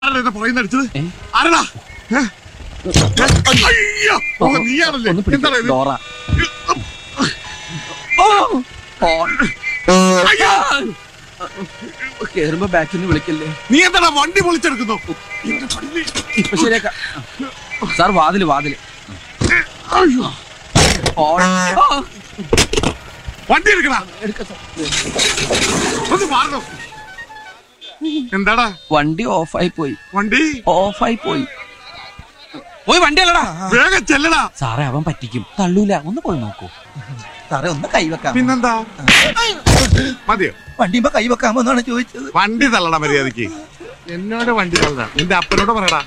ആരാ എന്നെ പുറകിൽ നിന്ന് അടിച്ചത് ആരടാ ഏ? അയ്യോ ഓ, നീയാണല്ലേ ഒന്ന് പിടിക്ക്. എന്താണ് ഇത്? ഡോറ അയ്യോ! കേറുമ്പോ ബാക്കിൽ നിന്ന് വിളിക്കല്ലേ നീ എന്താടാ വണ്ടി പൊളിച്ചെടുക്കുന്നു എന്റെ കണ്ണിൽ. ഇപ്പൊ ശരിയാക്കാം സാർ വാതില് വാതില് അയ്യോ ഓൺ. ആ, വണ്ടി എടുക്കടാ എടുക്കാം സാർ. ഒന്ന് മാറണം എന്താടാ വണ്ടി ഓഫായി പോയി വണ്ടി ഓഫായി പോയി പോയി വണ്ടി അല്ലടാ വേഗം ചെല്ലടാ സാറേ അവൻ പറ്റിക്കും തള്ളൂല ഒന്ന് പോയി നോക്കൂ സാറേ ഒന്ന് കൈവെക്കാം പിന്നെന്താ മതിയോ വണ്ടിയുമ്പോ കൈവെക്കാമോ എന്നാണ് ചോദിച്ചത് വണ്ടി തള്ളടാ മര്യാദക്ക് എന്നോട് വണ്ടി തള്ളടാ നിന്റെ അപ്പനോട് പറയടാ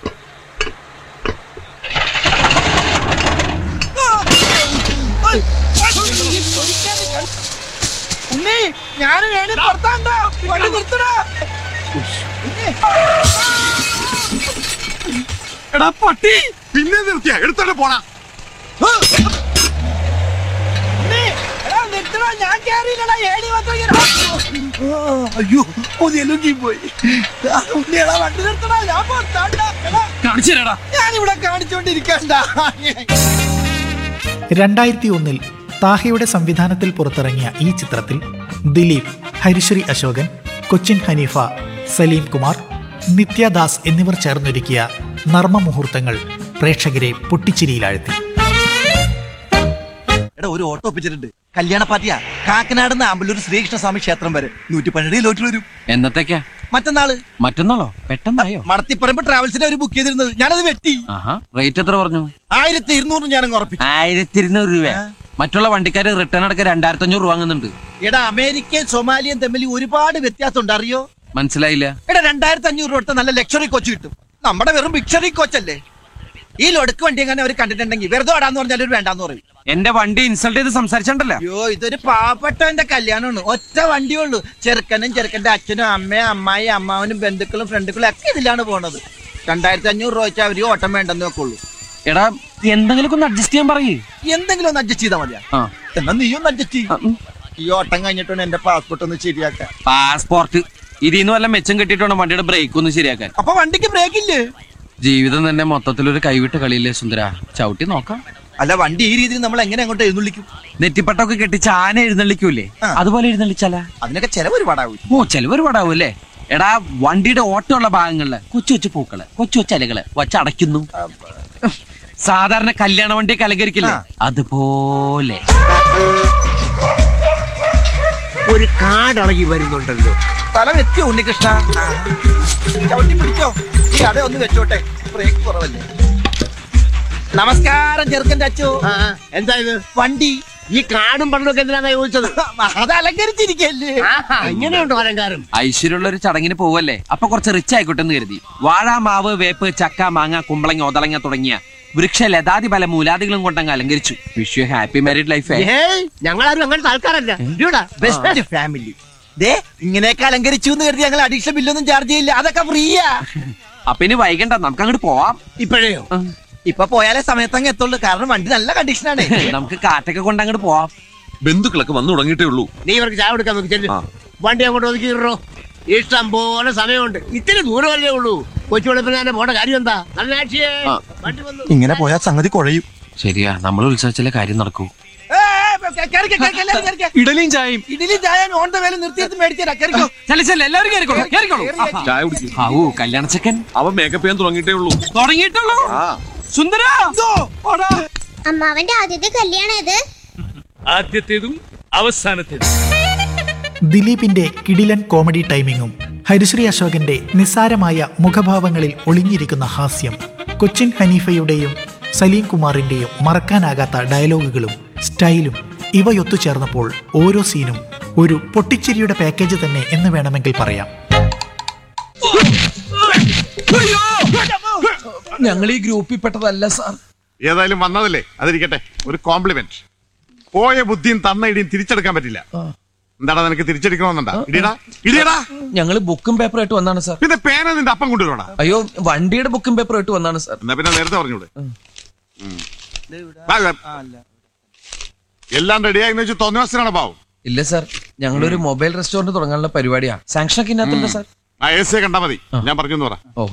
ഉണ്ണി ഞാൻ വേണി പുറത്താണ്ട വണ്ടി നിർത്തടാ എടാ പട്ടി പിന്നെ നിർത്തിയ എടുത്തോണ്ട് പോടാ ഉണ്ണി, എടാ നിർത്തടാ ഞാൻ കേറിയില്ലടാ ഏണി മാത്രം കേറി- ആ, അയ്യോ ഒന്നെല്ലാം പോയി ആ, ഉണ്ണി എടാ വണ്ടി നിർത്തടാ ഞാൻ പുറത്താണ്ട എടാ കാണിച്ചു തരാടാ ഞാനിവിടെ കാണിച്ചോണ്ടിരിക്കണ്ട രണ്ടായിരത്തി ഒന്നിൽ താഹയുടെ സംവിധാനത്തിൽ പുറത്തിറങ്ങിയ ഈ ചിത്രത്തിൽ ദിലീപ് ഹരിശ്രീ അശോകൻ കൊച്ചിൻ ഹനീഫ സലീം കുമാർ നിത്യദാസ് എന്നിവർ ചേർന്നൊരുക്കിയ നർമ്മ മുഹൂർത്തങ്ങൾ പ്രേക്ഷകരെ പൊട്ടിച്ചിരിയിലാഴ്ത്തി എടാ ഒരു ഓട്ടോ ഒപ്പിച്ചിട്ടുണ്ട് കല്യാണ പാർട്ടിയാ കാക്കനാട് നിന്ന് ആമ്പല്ലൂർ ശ്രീകൃഷ്ണസ്വാമി ക്ഷേത്രം വരെ നൂറ്റി പന്ത്രണ്ട് ലോട്ടിൽ വരും എന്നത്തേക്കാ മറ്റന്നാള് മറ്റന്നാളോ പെട്ടെന്നായോ മടത്തിപ്പറമ്പ് ട്രാവൽസിനെ ഒരു ബുക്ക് ചെയ്തിരുന്നത് ഞാനത് വെട്ടി ആഹാ റേറ്റ് എത്ര പറഞ്ഞു ആയിരത്തി ഇരുന്നൂറ് ഞാനങ്ങ് ഉറപ്പിച്ചു ആയിരത്തി ഇരുന്നൂറ് രൂപ മറ്റുള്ള വണ്ടിക്കാര് റിട്ടേൺ അടക്കം രണ്ടായിരത്തി അഞ്ഞൂറ് രൂപ വാങ്ങുന്നുണ്ട് എടാ അമേരിക്കയും സൊമാലിയും തമ്മിൽ ഒരുപാട് വ്യത്യാസമുണ്ട് അറിയോ മനസ്സിലായില്ല എടാ രണ്ടായിരത്തി അഞ്ഞൂറ് രൂപ കൊടുത്ത നല്ല ലക്ഷറി കോച്ച് കിട്ടും നമ്മുടെ വെറും ബിക്ഷറി കോച്ചല്ലേ ഈ ലൊടുക്ക് വണ്ടി എങ്ങനെ അവർ കണ്ടിട്ടുണ്ടെങ്കിൽ വെറുതെ ഓടാന്ന് പറഞ്ഞാൽ ഒരു വേണ്ടാന്ന് പറയും എന്റെ വണ്ടി ഇൻസൾട്ട് ചെയ്ത് സംസാരിച്ചണ്ടല്ലോ അയ്യോ ഇതൊരു പാവപ്പെട്ടവന്റെ കല്യാണമാണ് ഒറ്റ വണ്ടിയേ ഉള്ളൂ ചെറുക്കനും ചെറുക്കന്റെ അച്ഛനും അമ്മയും അമ്മായി അമ്മാവനും ബന്ധുക്കളും ഫ്രണ്ടുക്കളും ഒക്കെ ഇതിലാണ് പോണത് രണ്ടായിരത്തി അഞ്ഞൂറ് രൂപ വെച്ചാൽ അവര് ഓട്ടം വേണ്ടെന്ന് വെക്കുള്ളൂ എടാ എന്തെങ്കിലും ഒന്ന് അഡ്ജസ്റ്റ് ചെയ്യാൻ പറയേ എന്തെങ്കിലും ഒന്ന് അഡ്ജസ്റ്റ് ചെയ്താൽ മതിയാ ആ എന്നാ നീ ഒന്ന് അഡ്ജസ്റ്റ് ആ, ചെയ്യും ഉം. ഈ ഓട്ടം കഴിഞ്ഞിട്ടാണ് എന്റെ പാസ്പോർട്ട് ഒന്ന് ശരിയാക്കാൻ പാസ്പോർട്ട് ഇതിന്ന് വല്ല മെച്ചം കിട്ടിയിട്ട് വേണം വണ്ടിയുടെ ബ്രേക്ക് ഒന്ന് ശരിയാക്കാൻ അപ്പൊ വണ്ടിക്ക് ബ്രേക്ക് ഇല്ലേ ജീവിതം തന്നെ മൊത്തത്തിലൊരു കൈവിട്ട കളിയില്ലേ സുന്ദര ചവിട്ടി നോക്കാം അല്ല വണ്ടി ഈ രീതിയിൽ നമ്മൾ എങ്ങനെ അങ്ങോട്ട് എഴുന്നള്ളിക്കും നെറ്റിപ്പട്ടൊക്കെ കെട്ടിച്ച് ആന എഴുന്നള്ളിക്കൂലേ ആ. അതുപോലെ എഴുന്നള്ളിച്ചാലാ അതിനൊക്കെ ചെലവ് ഒരുപാടാവും ഓ ചെലവ് ഒരുപാടാവും അല്ലേ എടാ വണ്ടിയുടെ ഓട്ടമുള്ള ഭാഗങ്ങളില് കൊച്ചു കൊച്ചു പൂക്കള് കൊച്ചു കൊച്ചു അലകള് വച്ചടയ്ക്കുന്നു സാധാരണ കല്യാണ വണ്ടിയൊക്കെ അലങ്കരിക്കില്ലേ ആ. അതുപോലെ ഒരു കാടളകി വരുന്നുണ്ടല്ലോ തല വെത്തിയോ ഉണ്ണികൃഷ്ണ ചവിട്ടി പിടിച്ചോ ഈ അട ഒന്ന് വെച്ചോട്ടെ ബ്രേക്ക് കുറവല്ലേ നമസ്കാരം ചെറുക്കന്റെ അച്ചു ആ, എന്താ ഇത് വണ്ടി ഈ കാടും പണ്ടൊക്കെ എന്തിനാ ചോദിച്ചത് അത് അലങ്കരിച്ചിരിക്കല്ലേ ആഹാ, ഇങ്ങനെയുണ്ടോ അലങ്കാരം ഐശ്വര്യമുള്ള ഒരു ചടങ്ങിന് പോവല്ലേ അപ്പൊ കുറച്ച് റിച്ച് ആയിക്കോട്ടെ എന്ന് കരുതി വാഴ മാവ് വേപ്പ് ചക്ക മാങ്ങ കുമ്പളങ്ങ ഒതളങ്ങ തുടങ്ങിയ വൃക്ഷ ലതാതി പല മൂലാദികളും കൊണ്ടങ്ങ് അലങ്കരിച്ചു wish you happy married life ഏയ് ഞങ്ങളാരും അങ്ങനത്തെ ആൾക്കാരല്ല ഇല്ലടാ ബെസ്റ്റ് ഫാമിലി ദേ ഇങ്ങനെയൊക്കെ അലങ്കരിച്ചു എന്ന് കരുതി ഞങ്ങൾ അഡീഷണൽ ബില്ലൊന്നും ചാർജ് ചെയ്യില്ല അതൊക്കെ ഫ്രീയാ അപ്പൊ ഇനി വൈകണ്ട നമുക്ക് അങ്ങോട്ട് പോവാം ഇപ്പോഴേയോ ആ, ഇപ്പൊ പോയാലേ സമയത്തങ്ങ് എത്തുള്ളൂ കാരണം വണ്ടി നല്ല കണ്ടീഷനാണ് നമുക്ക് കാറ്റൊക്കെ കൊണ്ട് അങ്ങോട്ട് പോവാം ബന്ധുക്കളൊക്കെ വന്നു തുടങ്ങിയിട്ടേ ഉള്ളൂ നീ ഇവർക്ക് ചായ കൊടുക്കാൻ നോക്കി ചെല്ലു ആ. വണ്ടി അങ്ങോട്ട് ഒതുക്കിയിട്ടോ ഇഷ്ടം പോലെ സമയമുണ്ട് ഇത്തിരി ദൂരമല്ലേ ഉള്ളൂ കൊച്ചു വെളുപ്പിനെ പോണ കാര്യം എന്താ നല്ല ആക്ഷിയേ ആ. വണ്ടി വന്നു ഇങ്ങനെ പോയാൽ സംഗതി കുഴയും ശരിയാ നമ്മൾ ഉത്സവത്തിലെ കാര്യം നടക്കൂ ഇഡലിയും ചായയും ഇഡലി ചായ ഓൺ ദ വേല നിർത്തിയിട്ട് മേടിച്ചാ കറിക്കോ ചെല്ല ചെല്ല എല്ലാവരും കേറിക്കോളൂ കേറിക്കോളൂ ആഹാ. ചായ കുടിക്കും ഔ കല്യാണ ചെക്കൻ അവൻ മേക്കപ്പ് ചെയ്യാൻ തുടങ്ങിയിട്ടേ ഉള്ളൂ തുടങ്ങിയിട്ടുള്ളൂ ആ സുന്ദര അമ്മാവന്റെ ആദ്യത്തെ കല്യാണം ഇത് ആദ്യത്തേതും അവസാനത്തേതും ദിലീപിന്റെ കിടിലൻ കോമഡി ടൈമിങ്ങും ഹരിശ്രീ അശോകന്റെ നിസ്സാരമായ മുഖഭാവങ്ങളിൽ ഒളിഞ്ഞിരിക്കുന്ന ഹാസ്യം കൊച്ചിൻ ഹനീഫയുടെയും സലീം കുമാറിന്റെയും മറക്കാനാകാത്ത ഡയലോഗുകളും സ്റ്റൈലും ഇവയൊത്തുചേർന്നപ്പോൾ ഓരോ സീനും ഒരു പൊട്ടിച്ചിരിയുടെ പാക്കേജ് തന്നെ എന്ന് വേണമെങ്കിൽ പറയാം ഞങ്ങൾ ഈ ഗ്രൂപ്പിൽ പെട്ടതല്ല സാർ ഏതായാലും വന്നതല്ലേ അതിരിക്കട്ടെ ഒരു കോംപ്ലിമെന്റ് പോയ ബുദ്ധിയും തന്ന ഇടിയും തിരിച്ചെടുക്കാൻ പറ്റില്ല എന്താടാ നിനക്ക് തിരിച്ചെടുക്കണമെന്നുണ്ടാ ഇടിയടാ ഇടിയടാ ഞങ്ങൾ ബുക്കും പേപ്പറുമായിട്ട് വന്നാണ് സാർ പിന്നെ പേന നിന്റെ അപ്പം കൊണ്ടുവരണ അയ്യോ വണ്ടിയുടെ ബുക്കും പേപ്പറുമായിട്ട് വന്നാണ് സാർ എന്നാ പിന്നെ നേരത്തെ പറഞ്ഞൂടെ വാ, വാ. എല്ലാം റെഡിയായെന്ന് വെച്ച് തോന്നിവാസനാണ് പാവം ഇല്ല സാർ ഞങ്ങളൊരു മൊബൈൽ റെസ്റ്റോറന്റ് തുടങ്ങാനുള്ള പരിപാടിയാ സാങ്ഷൻ ഒക്കെ ഇന്നത്തുണ്ട് സാർ ആ എ സിയെ കണ്ടാ മതി ഞാൻ പറഞ്ഞു എന്ന് പറ